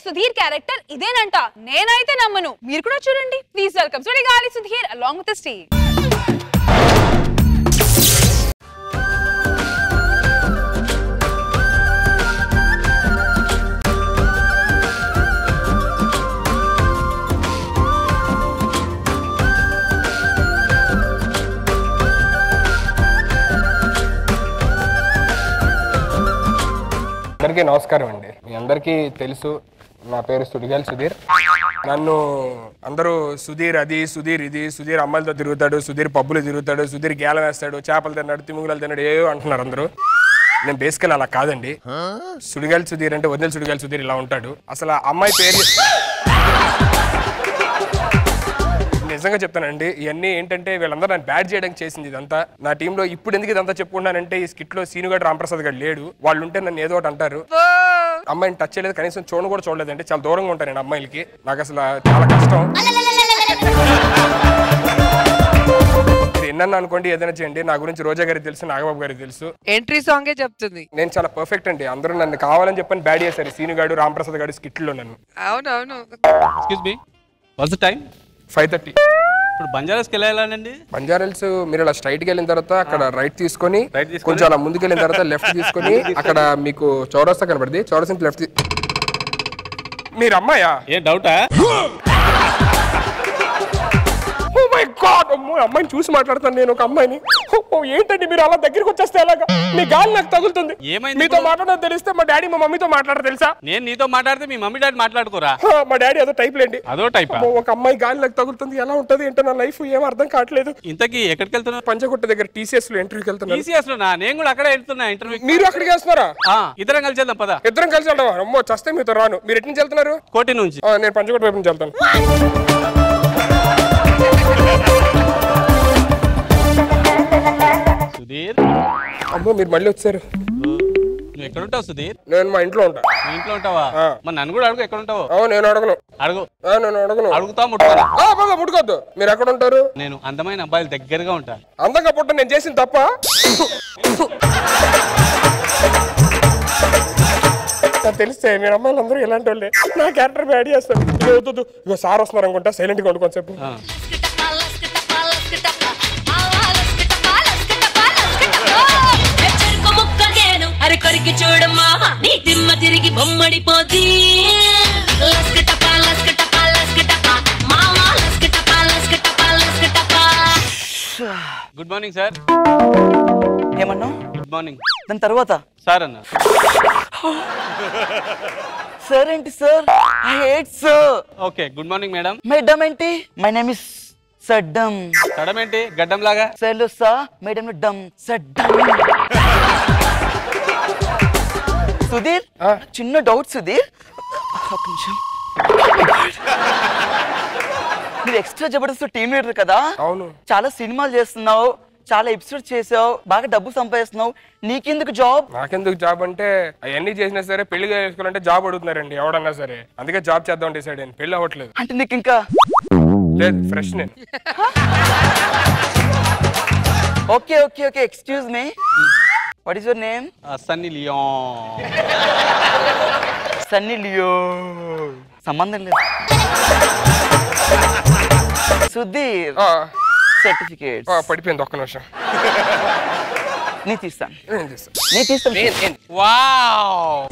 Sudheer character ఇదేనంట నేనైతే నమ్మను మీరు కూడా చూడండి please welcome Sudigali Sudheer along with Steve అందరికీ నమస్కారం అండి మీ అందరికీ తెలుసు నా పేరు సుడిగాలి సుధీర్ నన్ను అందరూ సుధీర్ అది సుధీర్ ఇది సుధీర్ అమ్మాయిలతో తిరుగుతాడు సుధీర్ పబ్బులు తిరుగుతాడు సుధీర్ గేలం వేస్తాడు చేపలు తిన్నాడు తిముగులు తిన్నాడు ఏవో అంటున్నారు అందరూ నేను బేసికల్ అలా కాదండి సుడిగాలి సుధీర్ అంటే వదిన సుడిగాలి సుధీర్ ఇలా ఉంటాడు అసలు ఆ అమ్మాయి పేరు నిజంగా చెప్తానండి ఇవన్నీ ఏంటంటే వీళ్ళందరూ నన్ను బ్యాడ్ చేయడానికి చేసింది ఇదంతా నా టీంలో ఇప్పుడు ఎందుకు ఇదంతా చెప్పుకున్నానంటే ఈ స్కిట్ లో సీనుగాడు రామప్రసాద్ గారు లేడు వాళ్ళు ఉంటే నన్ను ఏదో ఒకటి అంటారు అమ్మాయిని టచ్ చేయలేదు కనీసం చూడను కూడా చూడలేదంటే చాలా దూరంగా ఉంటాను నేను అమ్మాయిలకి నాకు అసలు చాలా కష్టం ఇది ఎన్నన్నా అనుకోండి ఏదైనా చేయండి నా గురించి రోజా గారికి తెలుసు నాగబాబు గారికి తెలుసు ఎంట్రీ సాంగే చెప్తుంది నేను చాలా పర్ఫెక్ట్ అండి అందరూ నన్ను కావాలని చెప్పని బ్యాడ్ చేశారు సీనుగాడు రామప్రసాద్ గారు స్కిట్లో నన్ను అవునవును excuse me what's time five thirty ఇప్పుడు బంజారాస్కి వెళ్ళాలండి బంజారాల్స్ మీరు ఇలా స్ట్రైట్ కి వెళ్ళిన తర్వాత అక్కడ రైట్ తీసుకొని Right తీసుకొని? కొంచెం అలా ముందుకు వెళ్ళిన తర్వాత లెఫ్ట్ తీసుకొని అక్కడ మీకు చౌరస్తా కనబడింది చౌరస్తా లెఫ్ట్ మీరు అమ్మాయా ఏ డౌటా ఓ మై గాడ్ అమ్మో అమ్మాయిని చూసి మాట్లాడుతాను నేను ఒక అమ్మాయిని ఓ, ఓ, ఏంటండి మీరు అలా దగ్గరికి వచ్చేస్తే ఎలాగా మీ గాలి నాకు తగులుతుంది ఏమైంది మీతో ఇప్పుడు? మాట్లాడడం తెలిస్తే మా డాడీ మా మమ్మీతో మాట్లాడరు తెలుసా నేను నీతో మాట్లాడితే మీ మమ్మీ డాడీ మాట్లాడుకోరా హా, మా డాడీ అదో టైప్ లేండి అదో టైపా అమ్మో, ఒక అమ్మాయి గాలి నాకు తగులుతుంది ఎలా ఉంటది ఏంటో నా లైఫ్ ఏం అర్థం కావట్లేదు ఇంతకీ ఎక్కడికి వెళ్తున్నావు పంచగుట్ట దగ్గర టీసీఎస్ లో ఇంటర్వ్యూకి వెళ్తున్నాను టీసీఎస్ లో నేను కూడా అక్కడే వెళ్తున్నా ఇంటర్వ్యూ మీరు అక్కడికి వేస్తున్నారా ఇద్దరం కలిసి వెళ్దాం పద ఇద్దరం కలిసి వెళ్దామా అమ్మో చస్తే మీతో రాను మీరు ఎటు నుంచి వెళ్తున్నారు కోటి నుంచి ఆ, నేను పంచకోట వైపు నుంచి వెళ్తాను సుధీర్ అమ్మో మీరు మళ్ళీ వచ్చారు నువ్వు ఎక్కడ ఉంటావు సుధీర్ నేను మా ఇంట్లో ఉంటా మీ ఇంట్లో ఉంటావా ఆ. మరి నన్ను కూడా అడుగు ఎక్కడ ఉంటావు ఆ, నేను అడగను అడుగు ఆ, నేను అడగను అడుగుతా ముట్టుకోరా ఆ, బాగా ముట్టుకోద్దు మీరు ఎక్కడ ఉంటారు నేను అందమైన అబ్బాయిల దగ్గరగా ఉంటా అందంగా పుట్ట నేను చేసిన తప్ప నాకు తెలిస్తే మీరు అమ్మాయిలు అందరూ ఇలాంటి వాళ్ళే నా క్యారెక్టర్ బ్యాడ్ చేస్తారు ఇక వద్దు ఇక సార్ వస్తున్నారు అనుకుంటా సైలెంట్ గా ఉండు కొంచెంసేపు ఆ. అరే కొరికి చూడమ్మా నీ దిమ్మ తిరిగి బొమ్మడిపోతి లస్కటపా లస్కటపా లస్కటపా మావా లస్కటపా లస్కటపా లస్కటపా గుడ్ మార్నింగ్ సార్ ఏమన్నావు గుడ్ మార్నింగ్ దాని తర్వాత సార్ అన్న సార్ ఏంటి sir I hate sir okay good morning madam madam ఏంటి మై నేమ్ ఇస్ సడ్డం తడం ఏంటి గడ్డం లాగా సార్లు సా మేడం డమ్ సడ్డం సుధీర్ చిన్న డౌట్ సుధీర్ ఒక్క నిమిషం నువ్వు ఎక్స్ట్రా జబర్దస్త్ టీమ్ లీడర్ కదా అవును చాలా సినిమాలు చేస్తున్నావు చాలా ఎపిసోడ్ చేసావు బాగా డబ్బు సంపాదిస్తున్నావు నీకెందుకు జాబ్ నాకెందుకు జాబ్ అంటే అవన్నీ చేసినా సరే పెళ్లి చేసుకోవాలంటే జాబ్ అడుగుతున్నారండి ఎవడన్నా సరే అందుకే జాబ్ చేద్దాం డిసైడ్ అయ్యాను పెళ్లి అవ్వట్లేదు అంటే నీకు ఇంకా లేదు ఫ్రెష్ నేను okay okay okay excuse me what is your name Sunny Leone Sunny Leo సంబంధం లేదు సుధీర్ ఆ, సర్టిఫికేట్ ఆ, పడిపోయింది ఒక్క నిమిషం నీ తీస్తాను ఏం చేస్తా నీ తీస్తాను wow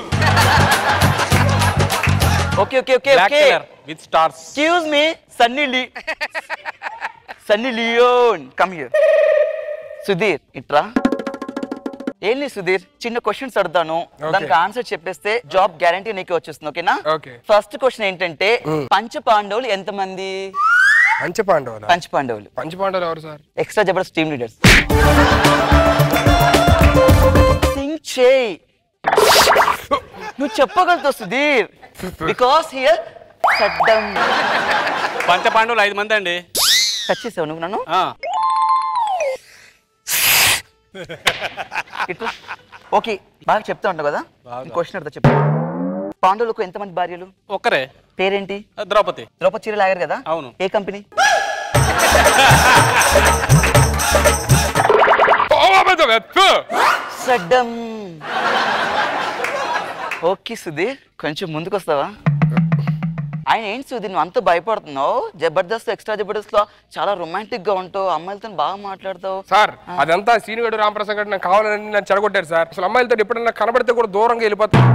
okay okay okay black okay colour with stars excuse me Sunny Lee Sunny Leone come here Sudheer ఇట్రా ఏంటి సుధీర్ చిన్న క్వశ్చన్స్ అడుగుతాను దానికి ఆన్సర్ చెప్పేస్తే జాబ్ గ్యారంటీ నీకు వచ్చేస్తుంది ఓకేనా ఓకే ఫస్ట్ క్వశ్చన్ ఏంటంటే పంచ పాండవులు ఎంతమంది పంచపాండవులు పంచ పాండవులు పంచపాండవులు ఎవరు sir extra Jabardasth team leaders think చేయి నువ్వు చెప్పగలుగుతావు సుధీర్ బికాస్ హియర్ సడ్డం పంచ పాండవులు ఐదు మంది అండి టచ్ చేసావు నువ్వు నన్ను ఆ, ఇట్లా ఓకే బాగా చెప్తా ఉంటావు కదా క్వశ్చన్ అర్థం చెప్పు పాండవులకు ఎంతమంది భార్యలు ఒక్కరే పేరేంటి ఆ, ద్రౌపది ద్రౌపది చీర లాగారు కదా అవును. ఏ కంపెనీ సడ్డం ఓకే సుధీర్ కొంచెం ముందుకు వస్తావా ఆయన ఏంటి సుధీర్ నువ్వు అంత భయపడుతున్నావు జబర్దస్త్ ఎక్స్ట్రా జబర్దస్త్ లో చాలా రొమాంటిక్ గా ఉంటావు అమ్మాయిలతో బాగా మాట్లాడతావు సార్ అదంతా సీనిగడు రామప్రసాద్ గారు నాకు కావాలని నన్ను చెడగొట్టారు సార్ అసలు అమ్మాయిలతో ఎప్పుడన్నా కనబడితే కూడా దూరంగా వెళ్ళిపోతాను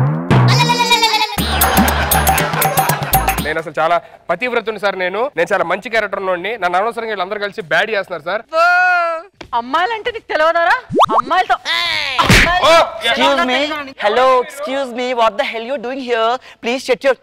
నేను అసలు చాలా పతివ్రతుని సార్ నేను నేను చాలా మంచి క్యారెక్టర్ నుండి నన్ను అనవసరంగా వీళ్ళందరూ కలిసి బ్యాడ్ చేస్తున్నారు సార్ అమ్మాయిలంటే నీకు తెలియదారా అమ్మాయిలతో ఓ, excuse me hello excuse me what the hell you doing here please check your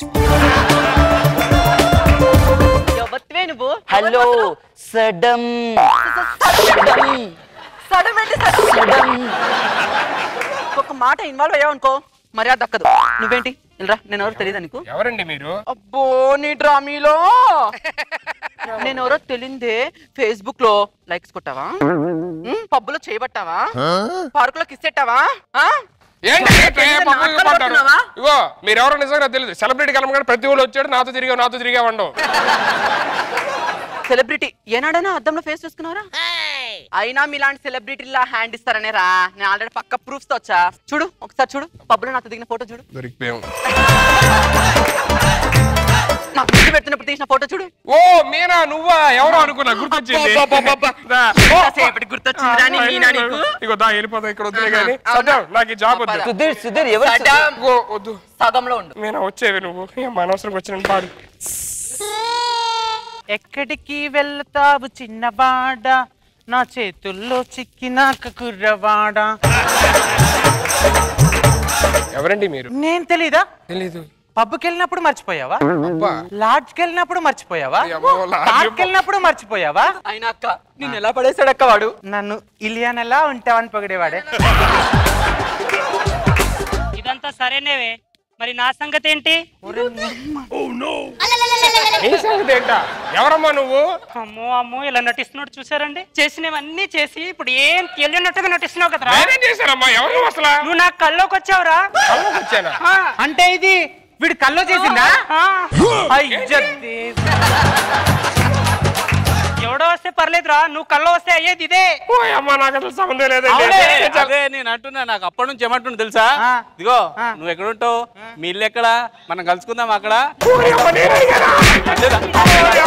ఎవరివే నువ్వు హలో సడమ్ సడమ్ సడన్ ఏంటి సడన్? సడమ్ ఒక మాట ఇన్వాల్వ్ అయ్యావు అనుకో మర్యాద దక్కదు నువ్వేంటి ఇలా నేను ఎవరో తెలియదా నీకు ఎవరండి మీరు అబ్బో నీ డ్రామీలో నేను ఎవరో తెలిందే ఫేస్బుక్ లో లైక్స్ కొట్టావా ఉమ్, పబ్బులో చేయబట్టావా పార్క్ లో కిస్ పెట్టావా ఆ? ఏంటి ఏ పక్కన నాటకాలు పడ్డారు? ఆడుతున్నావా? ఇగో మీరెవరో నిజంగా నాకు తెలియదు సెలబ్రిటీ కలమగానే ప్రతి ఊళ్ళో వచ్చాడు నాతో తిరిగా నాతో తిరిగా ఉండవు సెలబ్రిటీ ఏనాడైనా అద్దంలో ఫేస్ చూసుకున్నారా అయినా మీలాంటి సెలబ్రిటీలా హ్యాండ్ ఇస్తారనే రా నేను ఆల్రెడీ పక్క ప్రూఫ్స్ తో వచ్చా చూడు ఒకసారి చూడు పబ్బులో నాతో దిగిన ఫోటో చూడు దొరికిపోయాం నాకు ముద్దు పెడుతున్నప్పుడు తీసిన ఫోటో చూడు ఓ మీనా నువ్వా ఎవరో అనుకున్నా గుర్తొచ్చింది దా. కాసేపటి గుర్తొచ్చిందిరా నీ మీనా నీకు ఇగో దా వెళ్ళిపోతా ఇక్కడ వద్దులే కానీ సత్యం నాకు ఈ జాబ్ వద్దు సుధీర్ సుధీర్ ఎవరు సడమ్. ఇగో వద్దు సగంలో ఉండు మీనా వచ్చేవి నువ్వు ఏం అనవసరంగా వచ్చిన పాడు ఎక్కడికి వెళ్తావు చిన్నవాడ నా చేతుల్లో చిక్కినాక కుర్రవాడ ఎవరండి మీరు నేను తెలీదా తెలీదు పబ్కి వెళ్ళినప్పుడు మర్చిపోయావా అబ్బా లాడ్జ్కి వెళ్ళినప్పుడు మర్చిపోయావా అమ్మో, లాడ్జ్ పార్క్ వెళ్ళినప్పుడు మర్చిపోయావా అయినా అక్క నిన్ను ఎలా పడేశాడు అక్క వాడు నన్ను ఇలియానలా ఉంటావని పొగిడేవాడే ఇదంతా సరేనేవే మరి నా సంగతి ఏంటి నీ సంగతి ఏంటా ఎవరమ్మా నువ్వు అమ్మో అమ్మో ఇలా నటిస్తున్నాడు చూసారండి చేసినవన్నీ చేసి ఇప్పుడు ఏం తెలియనట్టుగా నటిస్తున్నావు కదరా నేనేం చేశానమ్మా ఎవరు నువ్వు అసలు నువ్వు నా కల్లోకి వచ్చావురా కళ్ళకి వచ్చానా ఆ, అంటే ఇది వీడు కల్లో చేసిందా ఆ. అయ్యద్ది. ఎవడో వస్తే పర్లేదురా నువ్వు కల్లో వస్తే అయ్యేది ఇదే ఓ అమ్మా నాకు అసలు సంబంధం లేదండి అవునే, అదే నేను అంటున్నా నాకు అప్పటి నుంచి ఏమంటున్నా తెలుసా ఆ. ఇదిగో నువ్వు ఎక్కడ ఉంటావు మీ ఇల్లు ఎక్కడ మనం కలుసుకుందాం అక్కడ ఓ అమ్మ, నేనే కదా. లేదా?